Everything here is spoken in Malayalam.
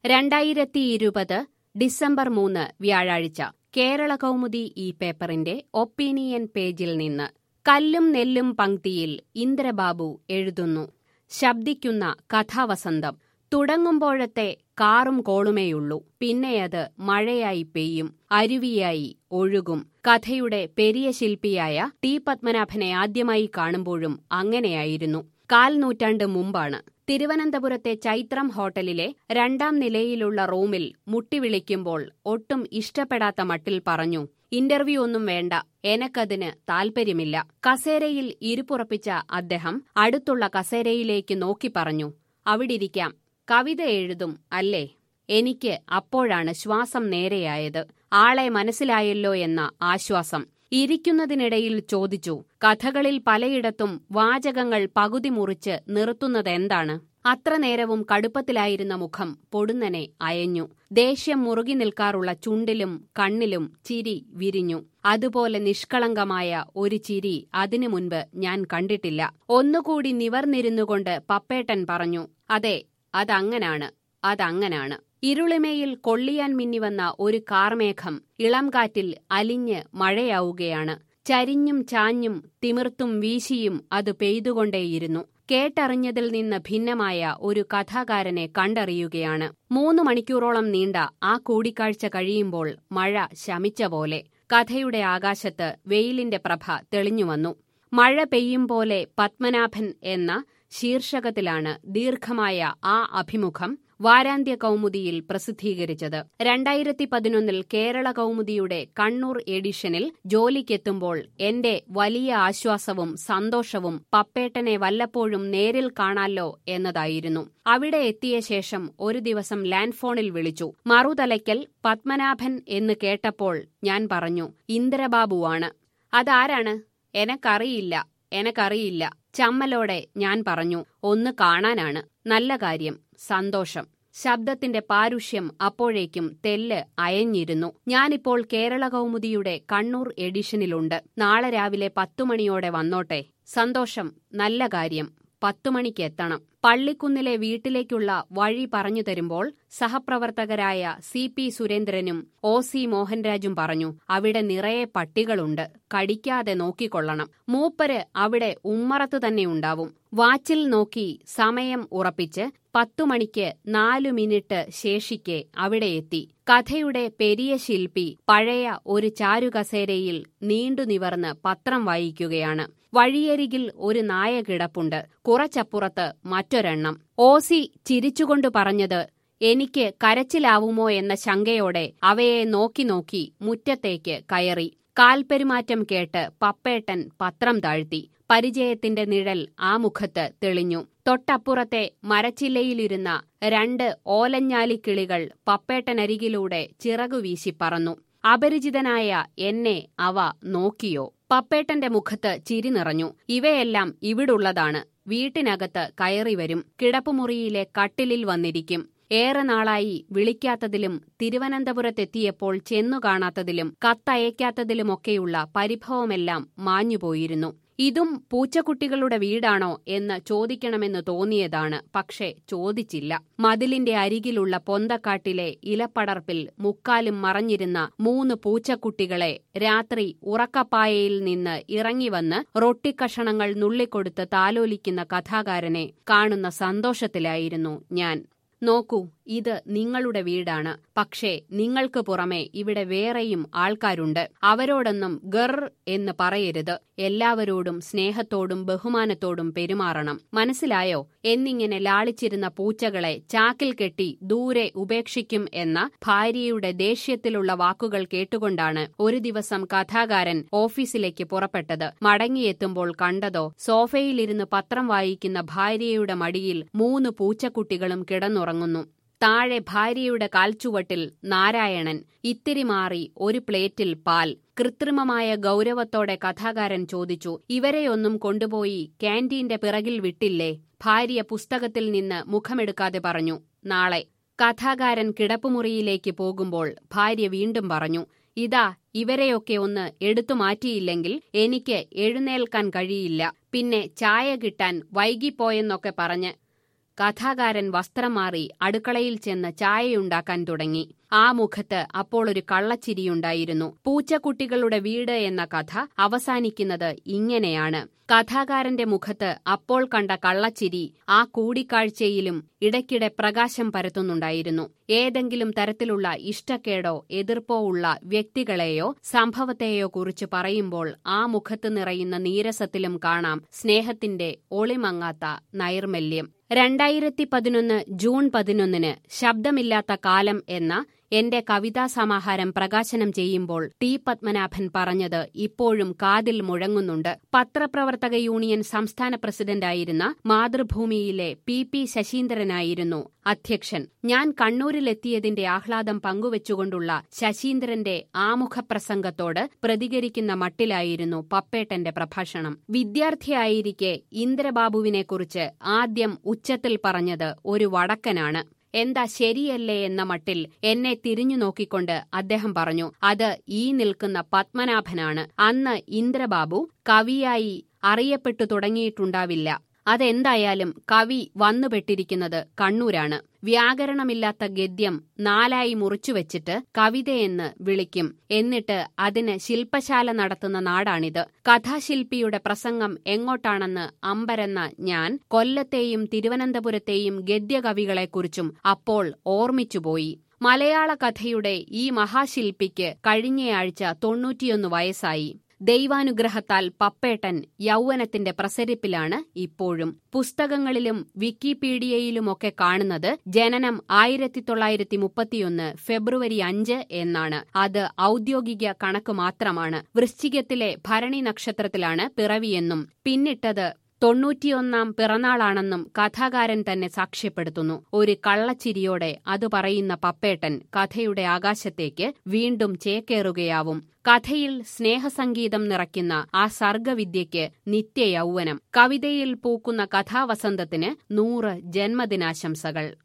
രണ്ടായിരത്തി ഇരുപത് ഡിസംബർ മൂന്ന് വ്യാഴാഴ്ച കേരള കൗമുദി ഈ പേപ്പറിന്റെ ഒപ്പീനിയൻ പേജിൽ നിന്ന് കല്ലും നെല്ലും പങ്ക്തിയിൽ ഇന്ദ്രബാബു എഴുതുന്നു ശബ്ദിക്കുന്ന കഥാവസന്തം തുടങ്ങുമ്പോഴത്തെ കാറും കോളുമേയുള്ളൂ പിന്നെയത് മഴയായി പെയ്യും അരുവിയായി ഒഴുകും കഥയുടെ പെരിയ ശില്പിയായ ടി പത്മനാഭനെ ആദ്യമായി കാണുമ്പോഴും അങ്ങനെയായിരുന്നു കാൽ നൂറ്റാണ്ട് മുമ്പാണ് തിരുവനന്തപുരത്തെ ചൈത്രം ഹോട്ടലിലെ രണ്ടാം നിലയിലുള്ള റൂമിൽ മുട്ടിവിളിക്കുമ്പോൾ ഒട്ടും ഇഷ്ടപ്പെടാത്ത മട്ടിൽ പറഞ്ഞു ഇന്റർവ്യൂ ഒന്നും വേണ്ട എനക്കതിന് താൽപ്പര്യമില്ല കസേരയിൽ ഇരുപ്പുറപ്പിച്ച അദ്ദേഹം അടുത്തുള്ള കസേരയിലേക്ക് നോക്കി പറഞ്ഞു അവിടിരിക്കാം കവിത എഴുതും അല്ലേ എനിക്ക് അപ്പോഴാണ് ശ്വാസം നേരെയായത് ആളെ മനസ്സിലായല്ലോ എന്ന ആശ്വാസം ഇരിക്കുന്നതിനിടയിൽ ചോദിച്ചു കഥകളിൽ പലയിടത്തും വാചകങ്ങൾ പകുതി മുറിച്ച് നിർത്തുന്നതെന്താണ് അത്ര നേരവും കടുപ്പത്തിലായിരുന്ന മുഖം പൊടുന്നനെ അയഞ്ഞു ദേഷ്യം മുറുകി നിൽക്കാറുള്ള ചുണ്ടിലും കണ്ണിലും ചിരി വിരിഞ്ഞു അതുപോലെ നിഷ്കളങ്കമായ ഒരു ചിരി അതിനു മുൻപ് ഞാൻ കണ്ടിട്ടില്ല ഒന്നുകൂടി നിവർന്നിരുന്നുകൊണ്ട് പപ്പേട്ടൻ പറഞ്ഞു അതെ അതങ്ങനാണ് അതങ്ങനാണ് ഇരുളിമയിൽ കൊള്ളിയാൻ മിന്നിവന്ന ഒരു കാർമേഘം ഇളം കാറ്റിൽ അലിഞ്ഞ് മഴയാവുകയാണ് ചരിഞ്ഞും ചാഞ്ഞും തിമിർത്തും വീശിയും അത് പെയ്തുകൊണ്ടേയിരുന്നു കേട്ടറിഞ്ഞതിൽ നിന്ന് ഭിന്നമായ ഒരു കഥാകാരനെ കണ്ടറിയുകയാണ് മൂന്ന് മണിക്കൂറോളം നീണ്ട ആ കൂടിക്കാഴ്ച കഴിയുമ്പോൾ മഴ ശമിച്ച പോലെ കഥയുടെ ആകാശത്ത് വെയിലിന്റെ പ്രഭ തെളിഞ്ഞുവന്നു മഴ പെയ്യും പോലെ പത്മനാഭൻ എന്ന ശീർഷകത്തിലാണ് ദീർഘമായ ആ അഭിമുഖം വാരാന്ത്യ കൗമുദിയിൽ പ്രസിദ്ധീകരിച്ചത് രണ്ടായിരത്തി പതിനൊന്നിൽ കേരള കൗമുദിയുടെ കണ്ണൂർ എഡിഷനിൽ ജോലിക്കെത്തുമ്പോൾ എന്റെ വലിയ ആശ്വാസവും സന്തോഷവും പപ്പേട്ടനെ വല്ലപ്പോഴും നേരിൽ കാണാലോ എന്നതായിരുന്നു അവിടെ എത്തിയ ശേഷം ഒരു ദിവസം ലാൻഡ് ഫോണിൽ വിളിച്ചു മറുതലയ്ക്കൽ പത്മനാഭൻ എന്ന് കേട്ടപ്പോൾ ഞാൻ പറഞ്ഞു ഇന്ദ്രബാബുവാണ് അതാരാണ് എനക്കറിയില്ല എനക്കറിയില്ല ചമ്മലോടെ ഞാൻ പറഞ്ഞു ഒന്ന് കാണാനാണ് നല്ല കാര്യം സന്തോഷം ശബ്ദത്തിന്റെ പാരുഷ്യം അപ്പോഴേക്കും തെല്ല് അയഞ്ഞിരുന്നു ഞാനിപ്പോൾ കേരള കൗമുദിയുടെ കണ്ണൂർ എഡിഷനിലുണ്ട് നാളെ രാവിലെ പത്തുമണിയോടെ വന്നോട്ടെ സന്തോഷം നല്ല കാര്യം പത്തുമണിക്ക് എത്തണം പള്ളിക്കുന്നിലെ വീട്ടിലേക്കുള്ള വഴി പറഞ്ഞു തരുമ്പോൾ സഹപ്രവർത്തകരായ സി പി സുരേന്ദ്രനും ഒ സി മോഹൻരാജും പറഞ്ഞു അവിടെ നിറയെ പട്ടികളുണ്ട് കടിക്കാതെ നോക്കിക്കൊള്ളണം മൂപ്പര് അവിടെ ഉമ്മറത്ത് തന്നെ ഉണ്ടാവും വാച്ചിൽ നോക്കി സമയം ഉറപ്പിച്ച് പത്തു മണിക്ക് നാലു മിനിറ്റ് ശേഷിക്കെ അവിടെ എത്തി കഥയുടെ പെരിയ ശില്പി പഴയ ഒരു ചാരുകസേരയിൽ നീണ്ടു നിവർന്ന് പത്രം വായിക്കുകയാണ് വഴിയരികിൽ ഒരു നായ കിടപ്പുണ്ട് കുറച്ചപ്പുറത്ത് മറ്റൊരെണ്ണം ഓസി ചിരിച്ചുകൊണ്ട് പറഞ്ഞത് എനിക്ക് കരച്ചിലാവുമോ എന്ന ശങ്കയോടെ അവയെ നോക്കി നോക്കി മുറ്റത്തേക്ക് കയറി കാൽപെരുമാറ്റം കേട്ട് പപ്പേട്ടൻ പത്രം താഴ്ത്തി പരിചയത്തിന്റെ നിഴൽ ആ മുഖത്ത് തെളിഞ്ഞു തൊട്ടപ്പുറത്തെ മരച്ചില്ലയിലിരുന്ന രണ്ട് ഓലഞ്ഞാലിക്കിളികൾ പപ്പേട്ടനരികിലൂടെ ചിറകുവീശി പറന്നു അപരിചിതനായ എന്നെ അവ നോക്കിയോ പപ്പേട്ടന്റെ മുഖത്ത് ചിരി നിറഞ്ഞു ഇവയെല്ലാം ഇവിടുള്ളതാണ് വീട്ടിനകത്ത് കയറി വരും കിടപ്പുമുറിയിലെ കട്ടിലിൽ വന്നിരിക്കും ഏറെ നാളായി വിളിക്കാത്തതിലും തിരുവനന്തപുരത്തെത്തിയപ്പോൾ ചെന്നു കാണാത്തതിലും കത്തയക്കാത്തതിലുമൊക്കെയുള്ള പരിഭവമെല്ലാം മാഞ്ഞുപോയിരുന്നു ഇതും പൂച്ചക്കുട്ടികളുടെ വീടാണോ എന്ന് ചോദിക്കണമെന്ന് തോന്നിയതാണ് പക്ഷേ ചോദിച്ചില്ല മതിലിന്റെ അരികിലുള്ള പൊന്തക്കാട്ടിലെ ഇലപ്പടർപ്പിൽ മുക്കാലും മറഞ്ഞിരുന്ന മൂന്ന് പൂച്ചക്കുട്ടികളെ രാത്രി ഉറക്കപ്പായയിൽ നിന്ന് ഇറങ്ങിവന്ന് റൊട്ടിക്കഷണങ്ങൾ നുള്ളിക്കൊടുത്ത് താലോലിക്കുന്ന കഥാകാരനെ കാണുന്ന സന്തോഷത്തിലായിരുന്നു ഞാൻ നോക്കൂ ഇത് നിങ്ങളുടെ വീടാണ് പക്ഷേ നിങ്ങൾക്ക് പുറമെ ഇവിടെ വേറെയും ആൾക്കാരുണ്ട് അവരോടൊന്നും ഗർ എന്ന് പറയരുത് എല്ലാവരോടും സ്നേഹത്തോടും ബഹുമാനത്തോടും പെരുമാറണം മനസ്സിലായോ എന്നിങ്ങനെ ലാളിച്ചിരുന്ന പൂച്ചകളെ ചാക്കിൽ കെട്ടി ദൂരെ ഉപേക്ഷിക്കും എന്ന ഭാര്യയുടെ ദേഷ്യത്തിലുള്ള വാക്കുകൾ കേട്ടുകൊണ്ടാണ് ഒരു ദിവസം കഥാകാരൻ ഓഫീസിലേക്ക് പുറപ്പെട്ടത് മടങ്ങിയെത്തുമ്പോൾ കണ്ടതോ സോഫയിലിരുന്ന് പത്രം വായിക്കുന്ന ഭാര്യയുടെ മടിയിൽ മൂന്ന് പൂച്ചക്കുട്ടികളും കിടന്നുറങ്ങുന്നു താഴെ ഭാര്യയുടെ കാൽച്ചുവട്ടിൽ നാരായണൻ ഇത്തിരി മാറി ഒരു പ്ലേറ്റിൽ പാൽ കൃത്രിമമായ ഗൗരവത്തോടെ കഥാകാരൻ ചോദിച്ചു ഇവരെയൊന്നും കൊണ്ടുപോയി ക്യാന്റീന്റെ പിറകിൽ വിട്ടില്ലേ ഭാര്യ പുസ്തകത്തിൽ നിന്ന് മുഖമെടുക്കാതെ പറഞ്ഞു നാളെ കഥാകാരൻ കിടപ്പുമുറിയിലേക്ക് പോകുമ്പോൾ ഭാര്യ വീണ്ടും പറഞ്ഞു ഇതാ ഇവരെയൊക്കെ ഒന്ന് എടുത്തു മാറ്റിയില്ലെങ്കിൽ എനിക്ക് എഴുന്നേൽക്കാൻ കഴിയില്ല പിന്നെ ചായ കിട്ടാൻ വൈകിപ്പോയെന്നൊക്കെ പറഞ്ഞ് കഥാകാരൻ വസ്ത്രം മാറി അടുക്കളയിൽ ചെന്ന് ചായയുണ്ടാക്കാൻ തുടങ്ങി ആ മുഖത്ത് അപ്പോൾ ഒരു കള്ളച്ചിരിയുണ്ടായിരുന്നു പൂച്ചക്കുട്ടികളുടെ വീട് എന്ന കഥ അവസാനിക്കുന്നത് ഇങ്ങനെയാണ് കഥാകാരന്റെ മുഖത്ത് അപ്പോൾ കണ്ട കള്ളച്ചിരി ആ കൂടിക്കാഴ്ചയിലും ഇടയ്ക്കിടെ പ്രകാശം പരത്തുന്നുണ്ടായിരുന്നു ഏതെങ്കിലും തരത്തിലുള്ള ഇഷ്ടക്കേടോ എതിർപ്പോ ഉള്ള വ്യക്തികളെയോ സംഭവത്തെയോ കുറിച്ച് പറയുമ്പോൾ ആ മുഖത്ത് നിറയുന്ന നീരസത്തിലും കാണാം സ്നേഹത്തിന്റെ ഒളിമങ്ങാത്ത നൈർമല്യം രണ്ടായിരത്തി പതിനൊന്ന് ജൂൺ പതിനൊന്നിന് ശബ്ദമില്ലാത്ത കാലം എന്ന എന്റെ കവിതാ സമാഹാരം പ്രകാശനം ചെയ്യുമ്പോൾ ടി പത്മനാഭൻ പറഞ്ഞത് ഇപ്പോഴും കാതിൽ മുഴങ്ങുന്നുണ്ട് പത്രപ്രവർത്തക യൂണിയൻ സംസ്ഥാന പ്രസിഡന്റായിരുന്ന മാതൃഭൂമിയിലെ പി പി ശശീന്ദ്രനായിരുന്നു അധ്യക്ഷൻ ഞാൻ കണ്ണൂരിലെത്തിയതിന്റെ ആഹ്ലാദം പങ്കുവച്ചുകൊണ്ടുള്ള ശശീന്ദ്രന്റെ ആമുഖപ്രസംഗത്തോട് പ്രതികരിക്കുന്ന മട്ടിലായിരുന്നു പപ്പേട്ടന്റെ പ്രഭാഷണം വിദ്യാർത്ഥിയായിരിക്കെ ഇന്ദ്രബാബുവിനെക്കുറിച്ച് ആദ്യം ഉച്ചത്തിൽ പറഞ്ഞത് ഒരു വടക്കനാണ് എന്താ ശരിയല്ലേ എന്ന മട്ടിൽ എന്നെ തിരിഞ്ഞു നോക്കിക്കൊണ്ട് അദ്ദേഹം പറഞ്ഞു അത് ഈ നിൽക്കുന്ന പത്മനാഭനാണ് അന്ന് ഇന്ദ്രബാബു കവിയായി അറിയപ്പെട്ടു തുടങ്ങിയിട്ടുണ്ടാവില്ല അതെന്തായാലും കവി വന്നുപെട്ടിരിക്കുന്നത് കണ്ണൂരാണ് വ്യാകരണമില്ലാത്ത ഗദ്യം നാലായി മുറിച്ചുവെച്ചിട്ട് കവിതയെന്ന് വിളിക്കും എന്നിട്ട് അതിന് ശില്പശാല നടത്തുന്ന നാടാണിത് കഥാശില്പിയുടെ പ്രസംഗം എങ്ങോട്ടാണെന്ന് അമ്പരന്ന ഞാൻ കൊല്ലത്തെയും തിരുവനന്തപുരത്തെയും ഗദ്യകവികളെക്കുറിച്ചും അപ്പോൾ ഓർമ്മിച്ചുപോയി മലയാള കഥയുടെ ഈ മഹാശില്പിക്ക് കഴിഞ്ഞയാഴ്ച തൊണ്ണൂറ്റിയൊന്ന് വയസ്സായി ദൈവാനുഗ്രഹത്താൽ പപ്പേട്ടൻ യൗവനത്തിന്റെ പ്രസരിപ്പിലാണ് ഇപ്പോഴും പുസ്തകങ്ങളിലും വിക്കിപീഡിയയിലുമൊക്കെ കാണുന്നത് ജനനം ആയിരത്തി തൊള്ളായിരത്തി മുപ്പത്തിയൊന്ന് ഫെബ്രുവരി അഞ്ച് എന്നാണ് അത് ഔദ്യോഗിക കണക്ക് മാത്രമാണ് വൃശ്ചികത്തിലെ ഭരണി നക്ഷത്രത്തിലാണ് പിറവിയെന്നും പിന്നിട്ടത് തൊണ്ണൂറ്റിയൊന്നാം പിറന്നാളാണെന്നും കഥാകാരൻ തന്നെ സാക്ഷ്യപ്പെടുത്തുന്നു ഒരു കള്ളച്ചിരിയോടെ അത് പറയുന്ന പപ്പേട്ടൻ കഥയുടെ ആകാശത്തേക്ക് വീണ്ടും ചേക്കേറുകയാവും കഥയിൽ സ്നേഹസംഗീതം നിറയ്ക്കുന്ന ആ സർഗവിദ്യയ്ക്ക് നിത്യയൗവനം കവിതയിൽ പൂക്കുന്ന കഥാവസന്തത്തിന് നൂറ് ജന്മദിനാശംസകൾ